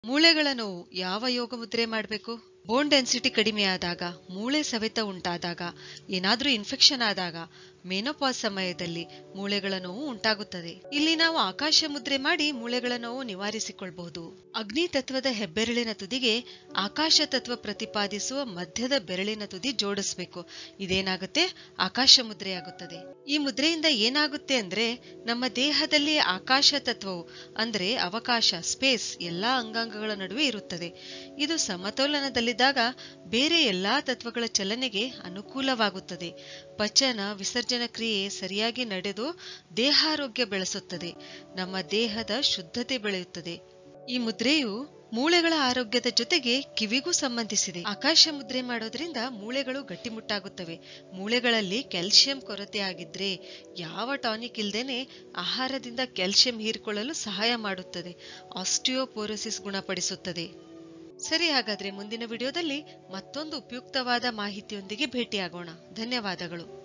ಮೂಳೆಗಳ ನೋವು ಯಾವ ಯೋಗ ಮುದ್ರೆ ಮಾಡಬೇಕು ಬೋನ್ ಡೆನ್ಸಿಟಿ ಕಡಿಮೆ ಆದಾಗ ಮೂಳೆ ಸವೆತ ಉಂಟಾದಾಗ ಏನಾದ್ರೂ ಇನ್ಫೆಕ್ಷನ್ ಆದಾಗ ಮೆನೋಪಾಸ್ ಸಮಯದಲ್ಲಿ ಮೂಳೆಗಳ ನೋವು ಉಂಟಾಗುತ್ತದೆ ಇಲ್ಲಿ ನಾವು ಆಕಾಶ ಮುದ್ರೆ ಮಾಡಿ ಮೂಳೆಗಳ ನೋವು ನಿವಾರಿಸಿಕೊಳ್ಬಹುದು ಅಗ್ನಿ ತತ್ವದ ಹೆಬ್ಬೆರಳಿನ ತುದಿಗೆ ಆಕಾಶ ತತ್ವ ಪ್ರತಿಪಾದಿಸುವ ಮಧ್ಯದ ಬೆರಳಿನ ತುದಿ ಜೋಡಿಸ್ಬೇಕು ಇದೇನಾಗುತ್ತೆ ಆಕಾಶ ಮುದ್ರೆಯಾಗುತ್ತದೆ ಈ ಮುದ್ರೆಯಿಂದ ಏನಾಗುತ್ತೆ ಅಂದ್ರೆ ನಮ್ಮ ದೇಹದಲ್ಲಿ ಆಕಾಶ ತತ್ವವು ಅಂದ್ರೆ ಅವಕಾಶ ಸ್ಪೇಸ್ ಎಲ್ಲಾ ಅಂಗಾಂಗಗಳ ನಡುವೆ ಇರುತ್ತದೆ ಇದು ಸಮತೋಲನದಲ್ಲಿದ್ದಾಗ ಬೇರೆ ಎಲ್ಲಾ ತತ್ವಗಳ ಚಲನೆಗೆ ಅನುಕೂಲವಾಗುತ್ತದೆ ಪಚನ ವಿಸರ್ಜನ ಕ್ರಿಯೆ ಸರಿಯಾಗಿ ನಡೆದು ದೇಹಾರೋಗ್ಯ ಬೆಳೆಸುತ್ತದೆ ನಮ್ಮ ದೇಹದ ಶುದ್ಧತೆ ಬೆಳೆಯುತ್ತದೆ ಈ ಮುದ್ರೆಯು ಮೂಳೆಗಳ ಆರೋಗ್ಯದ ಜೊತೆಗೆ ಕಿವಿಗೂ ಸಂಬಂಧಿಸಿದೆ ಆಕಾಶ ಮುದ್ರೆ ಮಾಡೋದ್ರಿಂದ ಮೂಳೆಗಳು ಗಟ್ಟಿಮುಟ್ಟಾಗುತ್ತವೆ ಮೂಳೆಗಳಲ್ಲಿ ಕ್ಯಾಲ್ಸಿಯಂ ಕೊರತೆ ಆಗಿದ್ರೆ ಯಾವ ಟಾನಿಕ್ ಇಲ್ದೇನೆ ಆಹಾರದಿಂದ ಕ್ಯಾಲ್ಸಿಯಂ ಹೀರಿಕೊಳ್ಳಲು ಸಹಾಯ ಮಾಡುತ್ತದೆ ಆಸ್ಟಿಯೋಪೋರೋಸಿಸ್ ಗುಣಪಡಿಸುತ್ತದೆ ಸರಿ ಹಾಗಾದ್ರೆ ಮುಂದಿನ ವಿಡಿಯೋದಲ್ಲಿ ಮತ್ತೊಂದು ಉಪಯುಕ್ತವಾದ ಮಾಹಿತಿಯೊಂದಿಗೆ ಭೇಟಿಯಾಗೋಣ ಧನ್ಯವಾದಗಳು